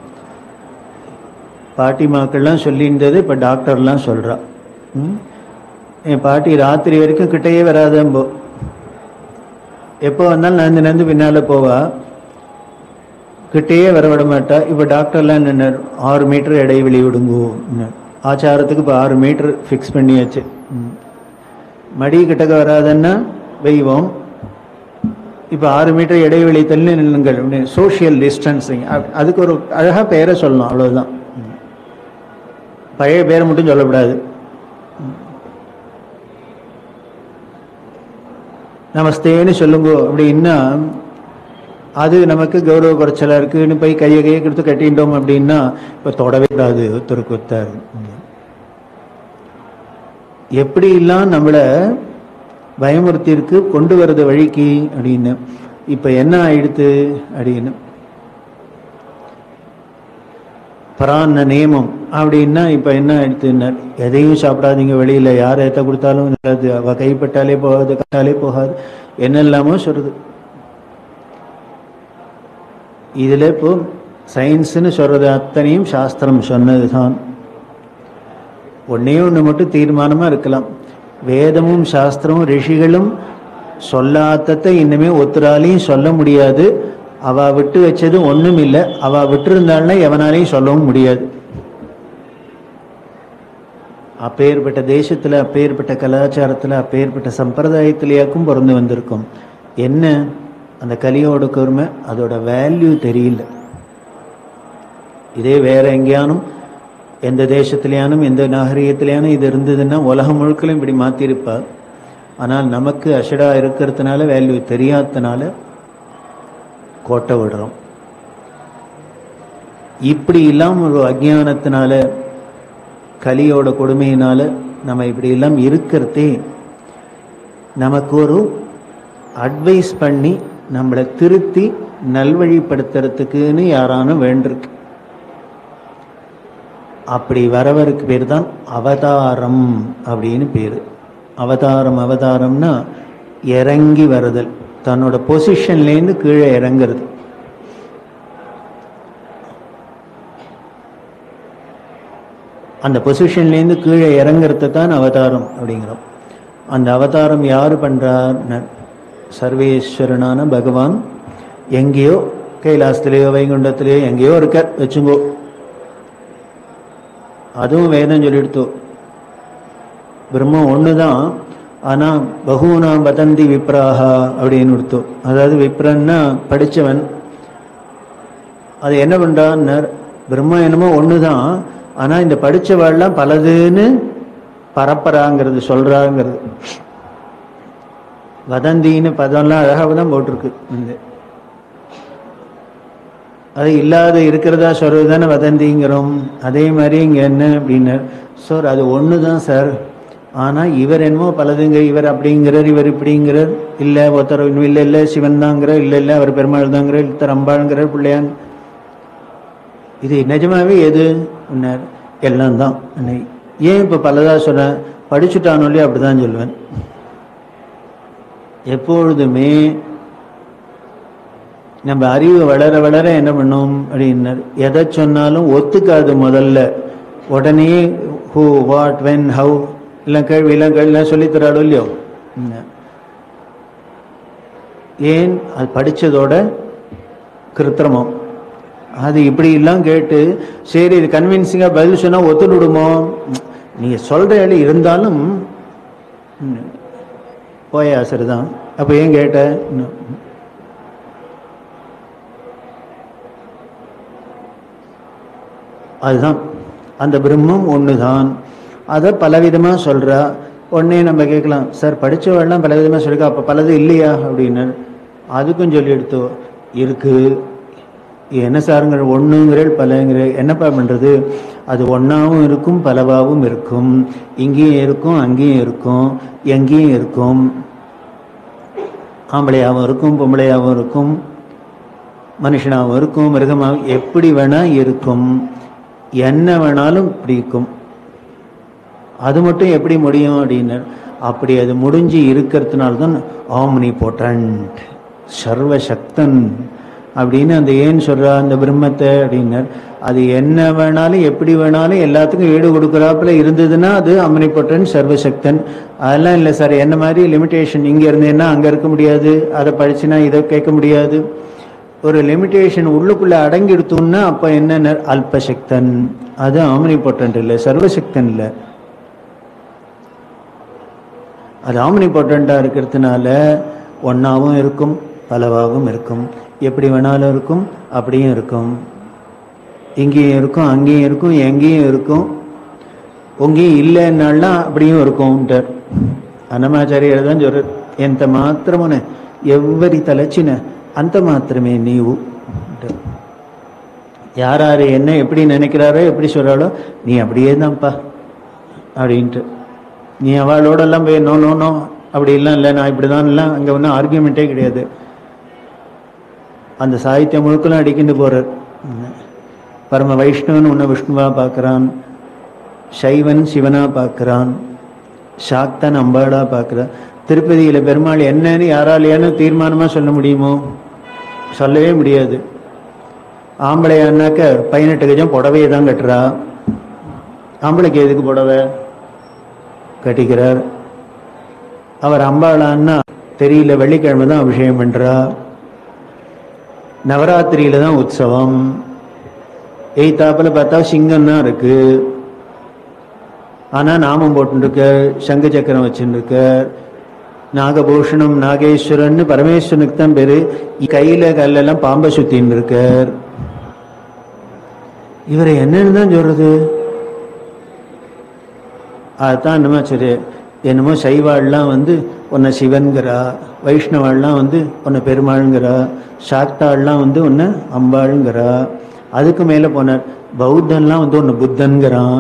பாட்டிமாக்கள்லாம் சொல்லியிருந்தது இப்போ டாக்டர்லாம் சொல்கிறா ம்? என் பாட்டி ராத்திரி வரைக்கும் கிட்டேயே வராதம்போ எப்போ வந்தாலும் நந்து நந்து பின்னால் போவா கிட்டேயே வர விட மாட்டா இப்போ டாக்டர்லாம் என்ன ஆறு மீட்டர் இடைவெளி விடுங்கோ ஆச்சாரத்துக்கு இப்போ ஆறு மீட்டர் ஃபிக்ஸ் பண்ணியாச்சு ம். மடி கிட்டக்க வராதுன்னா வெய்வோம் இப்போ ஆறு மீட்டர் இடைவெளி தள்ளி நில்லுங்கள் சோஷியல் டிஸ்டன்சிங் அதுக்கு ஒரு அழகாக பெயரை சொல்லணும் அவ்வளவுதான் ம். பழைய பேரை மட்டும் சொல்லக்கூடாது ம். நமஸ்தேன்னு சொல்லுங்க அப்படின்னா அது நமக்கு கௌரவ குறைச்சலா இருக்குன்னு போய் கையை கையை கொடுத்து கட்டிட்டோம் அப்படின்னா இப்ப தொடவே கூடாது ஒருத்தருக்கு ஒருத்தர் எப்படிலாம் நம்மளை பயமுறுத்தியிருக்கு கொண்டு வர்றது வழிக்கு அப்படின்னு இப்ப என்ன ஆயிடுத்து அப்படின்னு பிராண நியமம் அப்படின்னா இப்ப என்ன ஆயிடுத்துன்னா எதையும் சாப்பிடாதீங்க வெளியில யார் ஏத்த கொடுத்தாலும் அது அவ கைப்பட்டாலே போகாது கட்டாலே போகாது என்னெல்லாமோ சொல்றது இதுல இப்போ சயின்ஸ்னு சொல்றது அத்தனையும் சாஸ்திரம் சொன்னதுதான் ஒன்னே ஒன்று மட்டும் தீர்மானமா இருக்கலாம் வேதமும் சாஸ்திரமும் ரிஷிகளும் சொல்லாததை இன்னுமே ஒத்துராலையும் சொல்ல முடியாது அவ விட்டு வச்சது ஒண்ணும் இல்லை அவ விட்டு இருந்தாள்னா எவனாலையும் சொல்லவும் முடியாது அப்பேற்பட்ட தேசத்துல அப்பேற்பட்ட கலாச்சாரத்துல அப்பேற்பட்ட சம்பிரதாயத்திலேயாக்கும் பிறந்து வந்திருக்கும் என்ன அந்த கலியோட கருமை அதோட வேல்யூ தெரியல இதே வேற எங்கேயானும் எந்த தேசத்திலேயானும் எந்த நாகரிகத்திலேயானும் இது இருந்ததுன்னா உலகம் முழுக்கலும் இப்படி மாத்திருப்பா ஆனால் நமக்கு அஷடா இருக்கிறதுனால வேல்யூ தெரியாததுனால கோட்டை விடுறோம் இப்படி இல்லாம ஒரு அஜ்ஞானத்தினால கலியோட கொடுமையினால நம்ம இப்படி எல்லாம் இருக்கிறதே நமக்கு ஒரு அட்வைஸ் பண்ணி நம்மளை திருத்தி நல்வழிப்படுத்துறதுக்குன்னு யாரானும் வேண்டிருக்கு அப்படி வரவருக்கு பேர் தான் அவதாரம் அப்படின்னு பேரு அவதாரம் அவதாரம்னா இறங்கி வருதல் தன்னோட பொசிஷன்லேருந்து கீழே இறங்குறது அந்த பொசிஷன்லேருந்து கீழே இறங்குறது தான் அவதாரம் அப்படிங்கிறோம் அந்த அவதாரம் யார் பண்றார் சர்வேஸ்வரனான பகவான் எங்கேயோ கைலாசத்திலேயோ வைகுண்டத்திலேயோ எங்கேயோ இருக்கார் வச்சுங்கோ அதுவும் வேதம் சொல்லிடுத்தோ பிரம்மம் ஒண்ணுதான் ஆனா பகுனாம் வதந்தி விப்ராஹா அப்படின்னு கொடுத்தோம் அதாவது விப்ரன்னா படிச்சவன் அது என்ன பண்றான்னார் பிரம்மம் என்னமோ ஒண்ணுதான் ஆனா இந்த படிச்சவாள்லாம் பலதுன்னு பரப்பறாங்கிறது சொல்றாங்கிறது வதந்தின்னு பதம்லாம் அழகாக தான் போட்டிருக்கு இந்த அது இல்லாத இருக்கிறதா சொல்றது தானே வதந்திங்கிறோம் அதே மாதிரி இங்க என்ன அப்படின்னு சார் அது ஒன்று தான் சார் ஆனா இவர் என்னமோ பலதுங்க இவர் அப்படிங்கிறார் இவர் இப்படிங்கிறார் இல்ல ஒருத்தர் இல்ல இல்ல சிவன் தாங்கிறார் இல்ல இல்ல அவர் பெருமாள் தாங்கிறார் இத்தர் அம்பாளுங்கிறார் பிள்ளையான் இது நிஜமாவே எது உன்னார் எல்லாம் தான் ஏன் இப்ப பலதா சொன்ன படிச்சுட்டானோலே அப்படிதான் சொல்லுவேன் எப்பொழுதுமே நம்ம அறிவு வளர வளர என்ன பண்ணும் அப்படின்னார் எதை சொன்னாலும் ஒத்துக்காது முதல்ல உடனே ஹூ வாட் வென் ஹவு எல்லாம் கேள்வி எல்லாம் கேள்வி எல்லாம் சொல்லித்தராளோ இல்லையோ ஏன் அது படிச்சதோட கிருத்திரமம் அது இப்படி எல்லாம் கேட்டு சரி இது கன்வின்சிங்கா பதில் சொன்னா ஒத்துடுமோ நீங்க சொல்ற இடம் இருந்தாலும் போய சரிதான் அப்ப ஏன் கேட்ட அதுதான் அந்த பிரம்மம் ஒண்ணுதான் அதை பலவிதமா சொல்றா உடனே நம்ம கேட்கலாம் சார் படிச்சவெல்லாம் பலவிதமா சொல்லிருக்கா அப்ப பலது இல்லையா அப்படின்னு அதுக்கும் சொல்லி எடுத்தோம் இருக்கு என்ன சாருங்கிற ஒண்ணுங்கிற பலங்கிற என்னப்பா பண்றது அது ஒன்னாவும் இருக்கும் பலவாவும் இருக்கும் இங்கேயும் இருக்கும் அங்கேயும் இருக்கும் எங்கேயும் இருக்கும் ஆம்பளையாவும் இருக்கும் பொம்பளையாவும் இருக்கும் மனுஷனாகவும் இருக்கும் மிருகமாகவும் எப்படி வேணா இருக்கும் என்ன வேணாலும் இப்படி இருக்கும் அது மட்டும் எப்படி முடியும் அப்படின்னு அப்படி அது முடிஞ்சு இருக்கிறதுனால தான் ஆம்னி போட்டன்ட் சர்வசக்தன் அப்படின்னு அந்த ஏன் சொல்றா அந்த பிரம்மத்தை அப்படின்னார் அது என்ன வேணாலும் எப்படி வேணாலும் எல்லாத்துக்கும் ஈடு கொடுக்குறாப்புல இருந்ததுன்னா அது அம்னிபொட்டன் சர்வசக்தன் அதெல்லாம் இல்லை சார் என்ன மாதிரி லிமிட்டேஷன் இங்க இருந்தேன்னா அங்க இருக்க முடியாது அதை படிச்சுனா இதை கேட்க முடியாது ஒரு லிமிட்டேஷன் உள்ளுக்குள்ள அடங்கிடுத்தோம்னா அப்ப என்ன அல்பசக்தன் அது ஆம்னிபொட்டன்ட் இல்லை சர்வசக்தன் இல்லை அது ஆம்னிபொட்டண்டா இருக்கிறதுனால ஒன்னாவும் இருக்கும் பலவாகவும் இருக்கும் எப்படி வேணாலும் இருக்கும் அப்படியும் இருக்கும் இங்கேயும் இருக்கும் அங்கேயும் இருக்கும் எங்கேயும் இருக்கும் உங்கேயும் இல்லைன்னாலாம் அப்படியும் இருக்கும்ட்டார் அன்னமாச்சாரியர் தான் சொல்றார் ఎంత మాత్రమున ఎవ్వరి తలచిన அந்த மாத்திரமே நீவு யார் யார் என்ன எப்படி நினைக்கிறாரோ எப்படி சொல்கிறாளோ நீ அப்படியே தான்ப்பா அப்படின்ட்டு நீ அவளோடெல்லாம் போய் நோ நோ நோ அப்படிலாம் இல்லை நான் இப்படி தான் இல்லை அங்கே ஒன்றும் ஆர்கியூமெண்ட்டே கிடையாது அந்த சாகித்யம் முழுக்கெல்லாம் அடிக்கிட்டு போகிறார் பரம வைஷ்ணவன் உன்னை விஷ்ணுவா பார்க்குறான் சைவன் சிவனா பார்க்குறான் சாக்தன் அம்பாடா பார்க்குறான் திருப்பதியில் பெருமாள் என்னன்னு யாராலையானு தீர்மானமாக சொல்ல முடியுமோ சொல்லவே முடியாது ஆம்பளையானாக்க பதினெட்டு கஜம் புடவையை தான் கட்டுறா ஆம்பளைக்கு எதுக்கு புடவை கட்டிக்கிறார் அவர் அம்பாளான்னா தெரியல வெள்ளிக்கிழமை தான் அபிஷேகம் பண்றா நவராத்திரியில தான் உற்சவம் எய்தாப்புல பார்த்தா சிங்கம் தான் இருக்கு ஆனா நாமம் போட்டுருக்க சங்கு சக்கரம் வச்சுருக்க நாகபூஷணம் நாகேஸ்வரன் பரமேஸ்வரனுக்கு தான் பேரு கையில கல்லெல்லாம் பாம்பை சுத்தின்னு இருக்கார் இவரை என்னன்னு தான் சொல்றது அதுதான் என்னமோ சரி என்னமோ சைவாள்லாம் வந்து உன்னை சிவன்கிறா வைஷ்ணவாள்லாம் வந்து உன்னை பெருமாளுங்கிறா சாக்தாள்லாம் வந்து உன்னை அம்பாளுங்கிறா அதுக்கு மேலே போனார் பௌத்தன்லாம் வந்து உன்னை புத்தன்கிறான்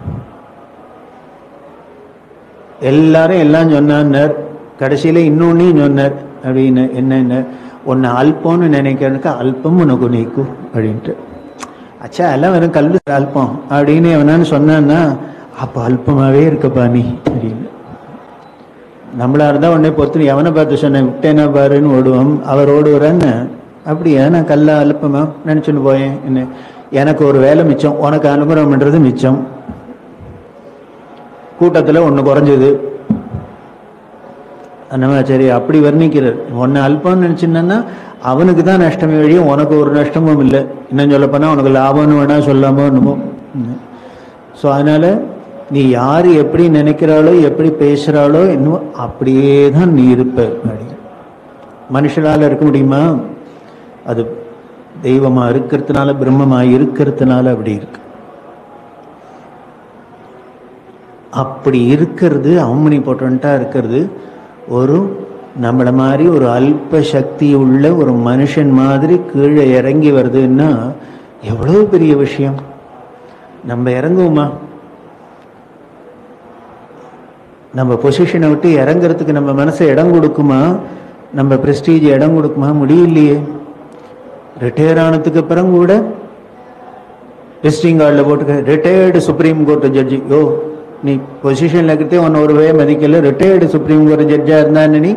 எல்லாரும் எல்லாம் சொன்னார் கடைசியில் இன்னொன்னையும் சொன்னார் அப்படின்னு என்னென்ன உன்னை அல்பம்னு நினைக்கிறதுக்கு அல்பம் உனக்கு நீக்கும் அப்படின்ட்டு அச்சா எல்லாம் வெறும் கல் அல்பம் அப்படின்னு எவனான்னு சொன்னான்னா அப்போ அல்பமாகவே இருக்கப்பா நீ அப்படின்னு நம்மளா இருந்தால் உடனே பொத்து எவனை பார்த்து சொன்னேன் விட்டேனா பாருன்னு ஓடுவோம் அவர் ஓடுவாரன்னு அப்படியா நான் கல்லா அல்பமா நினச்சிட்டு போயேன் என்ன எனக்கு ஒரு வேலை மிச்சம் உனக்கு அனுகிரகம் பண்ணுறது மிச்சம் கூட்டத்தில் ஒன்று குறைஞ்சது அந்த சரி அப்படி வர்ணிக்கிறார் ஒன்று அல்பம்னு நினச்சின்னா அவனுக்கு தான் நஷ்டமே வழியும் உனக்கு ஒரு நஷ்டமும் இல்லை இன்னும் சொல்லப்போனால் உனக்கு லாபம்னு வேணா சொல்லாமோ என்னமோ ஸோ அதனால் நீ யார் எப்படி நினைக்கிறாளோ எப்படி பேசுகிறாளோ இன்னும் அப்படியே தான் நீ இருப்ப அப்படி மனுஷனால இருக்க முடியுமா அது தெய்வமாக இருக்கிறதுனால பிரம்மமாக இருக்கிறதுனால அப்படி இருக்கு அப்படி இருக்கிறது அவமணி போட்டோன்ட்டா இருக்கிறது ஒரு நம்மளை மாதிரி ஒரு அல்ப சக்தி உள்ள ஒரு மனுஷன் மாதிரி கீழே இறங்கி வருதுன்னா எவ்வளவு பெரிய விஷயம் நம்ம இறங்குவோமா நம்ம பொசிஷனை விட்டு இறங்குறதுக்கு நம்ம மனசை இடம் கொடுக்குமா நம்ம பிரஸ்டீஜ் இடம் கொடுக்குமா முடியலையே ரிட்டையர் ஆனதுக்கு அப்புறம் கூட விசிட்டிங் கார்டில் போட்டுக்க ரிட்டையர்டு சுப்ரீம் கோர்ட் ஜட்ஜி யோ நீ பொசிஷனில் இருக்கிறதே உன்னை ஒரு வே மதிக்கல ரிட்டையர்டு சுப்ரீம் கோர்ட் ஜட்ஜாக இருந்தான்னு நீ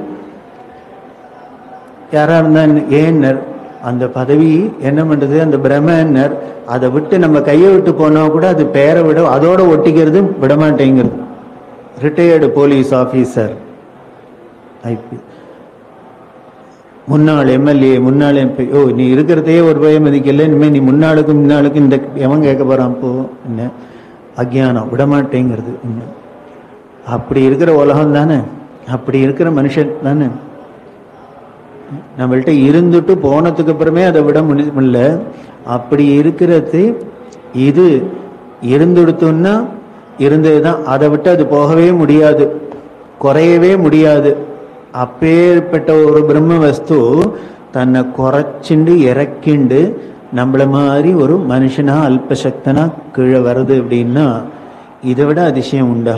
யாராக இருந்தான்னு ஏன்னர் அந்த பதவி என்ன பண்ணுறது அந்த பிரம்மன்னர் அதை விட்டு நம்ம கையை விட்டு போனால் கூட அது பேரை விட அதோட ஒட்டிக்கிறது விடமாட்டேங்கிறது ரிட்டையர்டு போலீஸ் ஆஃபீஸர் ஐபி முன்னாள் எம்எல்ஏ முன்னாள் எம்பி ஓ நீ இருக்கிறதையே ஒரு பயம் மதிக்கல இனிமேல் நீ முன்னாளுக்கு முன்னாளுக்கு இந்த எவன் கேட்க போறான் போ என்ன அக்ஞானம் விடமாட்டேங்கிறது என்ன அப்படி இருக்கிற உலகம் தானே அப்படி இருக்கிற மனுஷன் தானே நம்மள்ட்ட இருந்துட்டு போனதுக்கு அப்புறமே அதை விட முடியல அப்படி இருக்கிறது இது இருந்துடுத்தோம்னா இருந்தது தான் அதை விட்டு அது போகவே முடியாது குறையவே முடியாது அப்பேற்பட்ட ஒரு பிரம்ம வஸ்து தன்னை குறைச்சிண்டு இறக்கிண்டு நம்மள மாதிரி ஒரு மனுஷனா அல்பசக்தனா கீழே வருது அப்படின்னா இதை விட அதிசயம் உண்டா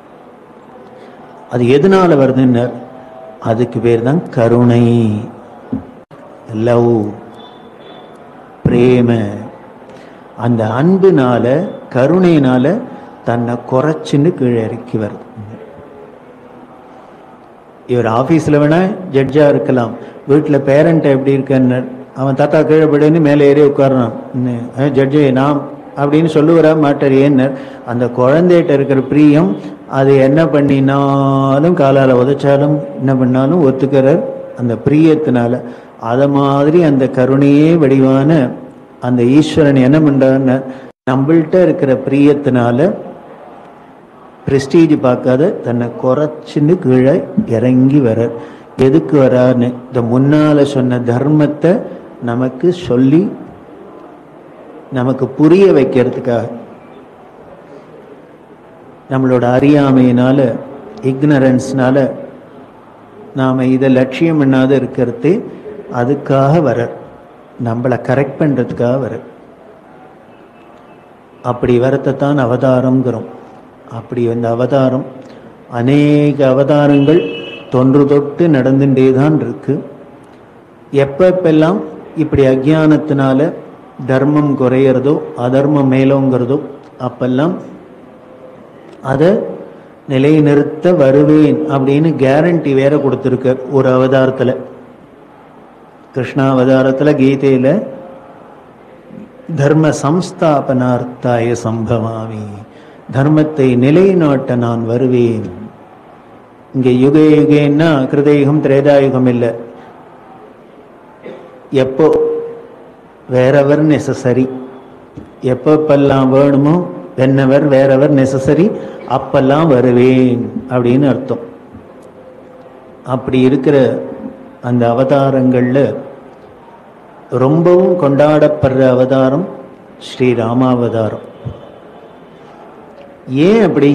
அது எதனால வருதுன்னு அதுக்கு பேர் தான் கருணை லவ் பிரேம அந்த அன்புனால கருணையினால தன்னை குறைச்சின்னு கீழே இறக்கி வருது இவர் ஆஃபீஸில் வேணா ஜட்ஜாக இருக்கலாம் வீட்டில் பேரண்ட் எப்படி இருக்கன்னு அவன் தாத்தா கீழே படுன்னு மேலே ஏறி உட்காரான் ஜட்ஜு நாம் அப்படின்னு சொல்லுவரா மாட்டார் ஏன்னர் அந்த குழந்தைகிட்ட இருக்கிற பிரியம் அது என்ன பண்ணினாலும் காலால் உதைச்சாலும் என்ன பண்ணாலும் ஒத்துக்கிறார் அந்த பிரியத்தினால அதை மாதிரி அந்த கருணையே வடிவான அந்த ஈஸ்வரன் என்ன பண்ணுறான்னு நம்மள்கிட்ட இருக்கிற பிரியத்தினால பிரஸ்டீஜ் பார்க்காத தன்னை குறைச்சின்னு கீழே இறங்கி வர எதுக்கு வரான்னு இந்த முன்னால சொன்ன தர்மத்தை நமக்கு சொல்லி நமக்கு புரிய வைக்கிறதுக்காக நம்மளோட அறியாமையினால இக்னரன்ஸ்னால நாம் இதை லட்சியம் பண்ணாத இருக்கிறது அதுக்காக வர நம்மளை கரெக்ட் பண்ணுறதுக்காக வர அப்படி வரத்தைத்தான் அவதாரம்ங்கிறோம் அப்படி அந்த அவதாரம் அநேக அவதாரங்கள் தொன்று தொட்டு நடந்துட்டே தான் இருக்கு எப்பப்பெல்லாம் இப்படி அஜானத்தினால தர்மம் குறையிறதோ அதர்மம் மேலோங்கிறதோ அப்பெல்லாம் அதை நிலைநிறுத்த வருவேன் அப்படின்னு கேரண்டி வேற கொடுத்துருக்க ஒரு அவதாரத்தில் கிருஷ்ணா அவதாரத்தில் கீதையில் தர்ம சம்ஸ்தாபனார்த்தாய சம்பவாமி தர்மத்தை நிலைநாட்ட நான் வருவேன் இங்கே யுக யுகேன்னா கிருதயுகம் திரேதாயுகம் இல்லை எப்போ வேறவர் நெசசரி எப்பப்பெல்லாம் வேணுமோ வென்னவர் வேறவர் நெசசரி அப்பெல்லாம் வருவேன் அப்படின்னு அர்த்தம் அப்படி இருக்கிற அந்த அவதாரங்களில் ரொம்பவும் கொண்டாடப்படுற அவதாரம் ஸ்ரீ ராமாவதாரம் ஏன் அப்படி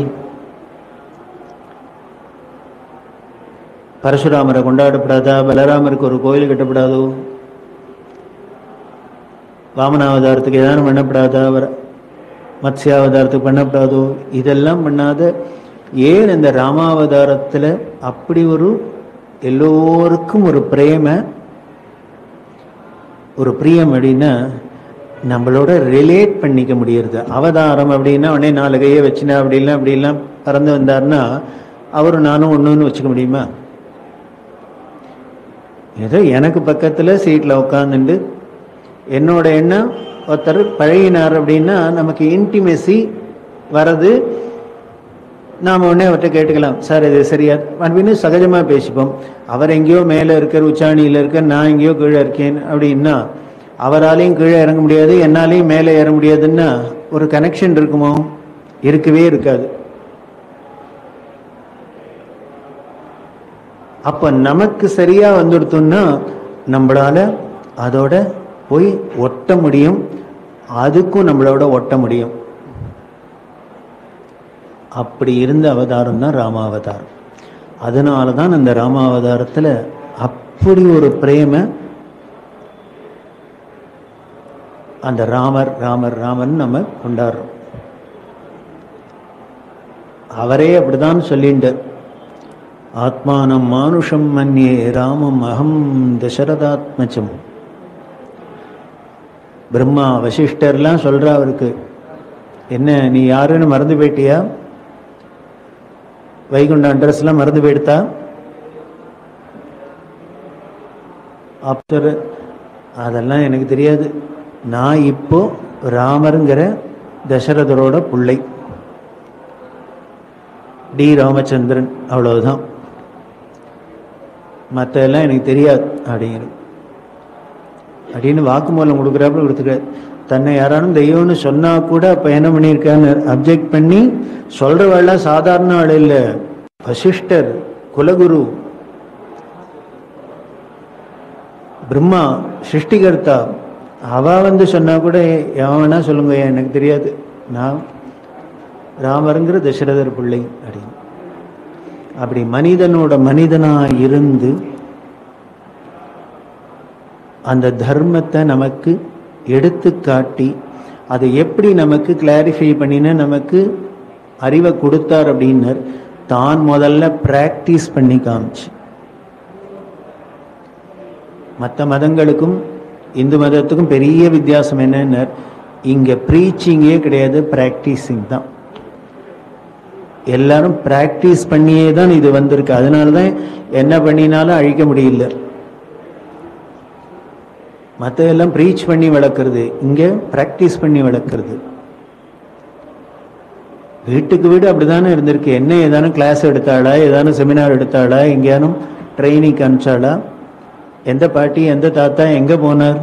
பரசுராமரை கொண்டாடப்படாதா பலராமருக்கு ஒரு கோயில் கட்டப்படாதோ வாமனாவதாரத்துக்கு ஏதானும் பண்ணப்படாதா அவர் மத்ஸ்யாவதாரத்துக்கு பண்ணப்படாதோ இதெல்லாம் பண்ணாத ஏன் இந்த ராமாவதாரத்தில் அப்படி ஒரு எல்லோருக்கும் ஒரு பிரேம ஒரு பிரியம் அப்படின்னா நம்மளோட ரிலேட் பண்ணிக்க முடியறது அவதாரம் அப்படின்னா உடனே நாலு கையை வச்சுனா அப்படிலாம் அப்படிலாம் பறந்து வந்தார்னா அவரும் நானும் ஒன்றுன்னு வச்சுக்க முடியுமா ஏதோ எனக்கு பக்கத்தில் சீட்டில் உட்காந்துட்டு என்னோட எண்ணம் ஒருத்தர் பழகினார் அப்படின்னா நமக்கு இன்டிமெசி வர்றது நாம் உடனே அவர்கிட்ட கேட்டுக்கலாம் சார் இது சரியா அப்படின்னு சகஜமாக பேசிப்போம் அவர் எங்கேயோ மேலே இருக்கார் உச்சாணியில் இருக்கார் நான் எங்கேயோ கீழே இருக்கேன் அப்படின்னா அவராலையும் கீழே இறங்க முடியாது என்னாலையும் மேலே ஏற முடியாதுன்னா ஒரு கனெக்ஷன் இருக்குமோ இருக்கவே இருக்காது அப்ப நமக்கு சரியா வந்துடுத்தோம்னா நம்மளால அதோட போய் ஒட்ட முடியும் அதுக்கும் நம்மளோட ஒட்ட முடியும் அப்படி இருந்த அவதாரம் தான் ராமாவதாரம் அதனால தான் அந்த ராமாவதாரத்தில் அப்படி ஒரு பிரேம அந்த ராமர் ராமர் ராமன் நம்ம கொண்டாடுறோம் அவரே அப்படிதான் சொல்லிண்டு ஆத்மானம் மானுஷம் மன்யே ராமம் அகம் தசரதாத்மஜம் பிரம்மா வசிஷ்டர்லாம் சொல்றா அவருக்கு என்ன நீ யாருன்னு மறந்து போயிட்டியா வைகுண்ட அட்ரஸ்லாம் மறந்து போயிடுத்தா ஆப்தர் அதெல்லாம் எனக்கு தெரியாது நான் இப்போ ராமருங்கிற தசரதரோட பிள்ளை டி ராமச்சந்திரன் அவ்வளவுதான் மற்ற எல்லாம் எனக்கு தெரியாது அப்படிங்கிற அப்படின்னு வாக்குமூலம் கொடுக்குறாப்புல கொடுத்துருக்காரு தன்னை யாரானும் தெய்வம்னு சொன்னா கூட அப்ப என்ன பண்ணியிருக்கான்னு அப்ஜெக்ட் பண்ணி சொல்றவெல்லாம் சாதாரண ஆள் இல்லை வசிஷ்டர் குலகுரு பிரம்மா சிருஷ்டிகர்த்தா அவ வந்து சொன்னா கூட எவனா சொல்லுங்க எனக்கு தெரியாது நான் ராமருங்கிற தசரதர் பிள்ளை அப்படின்னு அப்படி மனிதனோட மனிதனா இருந்து அந்த தர்மத்தை நமக்கு எடுத்து காட்டி அதை எப்படி நமக்கு கிளாரிஃபை பண்ணின நமக்கு அறிவை கொடுத்தார் அப்படின்னர் தான் முதல்ல பிராக்டிஸ் பண்ணி காமிச்சு மற்ற மதங்களுக்கும் இந்து மதத்துக்கும் பெரிய வித்தியாசம் என்னன்னர் இங்க ப்ரீச்சிங்கே கிடையாது பிராக்டிஸிங் தான் எல்லாரும் பிராக்டிஸ் பண்ணியே தான் இது வந்திருக்கு அதனால தான் என்ன பண்ணினாலும் அழிக்க முடியல மற்ற எல்லாம் ப்ரீச் பண்ணி வளர்க்குறது இங்க பிராக்டிஸ் பண்ணி வளர்க்குறது வீட்டுக்கு வீடு அப்படிதானே இருந்திருக்கு என்ன ஏதானும் கிளாஸ் எடுத்தாளா ஏதானும் செமினார் எடுத்தாளா எங்கேயானும் ட்ரைனிங் அனுப்பிச்சாளா எந்த பாட்டி எந்த தாத்தா எங்க போனார்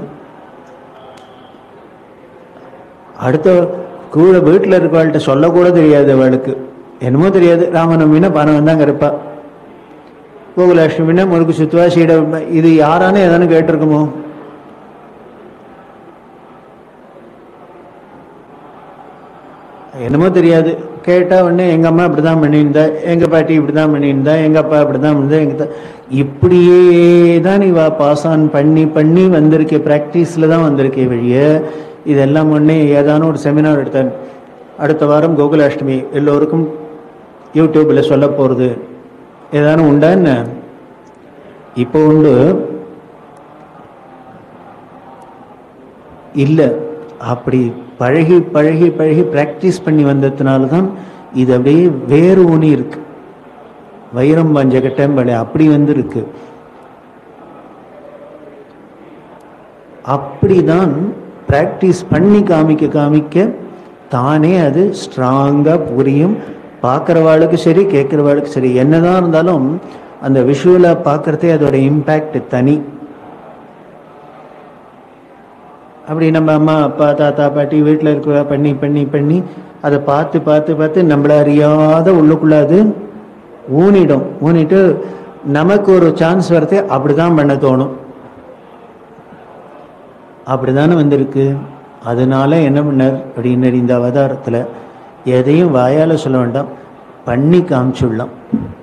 அடுத்த கூட வீட்டில் இருக்கவாள்கிட்ட சொல்லக்கூட தெரியாது அவளுக்கு என்னமோ தெரியாது ராமநவமினா பணம் வந்தாங்க இருப்பா கோகுலாஷ்டமினா முறுக்கு சுத்துவா சீட இது யாரானு ஏதானு கேட்டிருக்குமோ என்னமோ தெரியாது கேட்டா உடனே எங்க அம்மா இப்படிதான் பண்ணியிருந்தா எங்க பாட்டி இப்படிதான் பண்ணியிருந்தா எங்க அப்பா இப்படிதான் பண்ணியிருந்தா எங்க தா- இப்படியே தான் இவ பாஸ் ஆன் பண்ணி பண்ணி வந்திருக்கே ப்ராக்டிஸ்ல தான் வந்திருக்கே வழிய இதெல்லாம் ஒண்ணே ஏதான ஒரு செமினார் எடுத்தேன் அடுத்த வாரம் கோகுலாஷ்டமி எல்லோருக்கும் யூடியூப்ல சொல்ல போறது ஏதானும் உண்டா என்ன இப்போ உண்டு இல்லை அப்படி பழகி பழகி பழகி பிராக்டிஸ் பண்ணி வந்ததுனால தான் இது அப்படியே வேறு ஊனி இருக்கு வைரம் பஞ்சகட்டம்பளை அப்படி வந்து இருக்கு அப்படிதான் பிராக்டிஸ் பண்ணி காமிக்க காமிக்க தானே அது ஸ்ட்ராங்கா புரியும் பார்க்குறவாளுக்கு சரி கேட்குறவாளுக்கு சரி என்னதான் இருந்தாலும் அந்த விஷுவலா பார்க்கறதே அதோட இம்பேக்ட் தனி அப்படி நம்ம அம்மா அப்பா தாத்தா பாட்டி வீட்டில் இருக்கிற பண்ணி பண்ணி பண்ணி அதை பார்த்து பார்த்து பார்த்து நம்மள அறியாத உள்ளுக்குள்ள அது ஊனிடும் ஊனிட்டு நமக்கு ஒரு சான்ஸ் வரதே அப்படிதான் பண்ண தோணும் அப்படிதானே வந்திருக்கு அதனால என்ன பண்ணார் அப்படின்னு இந்த அவதாரத்தில் எதையும் வாயால சொல்ல வேண்டாம் பண்ணி காமிச்சுடலாம்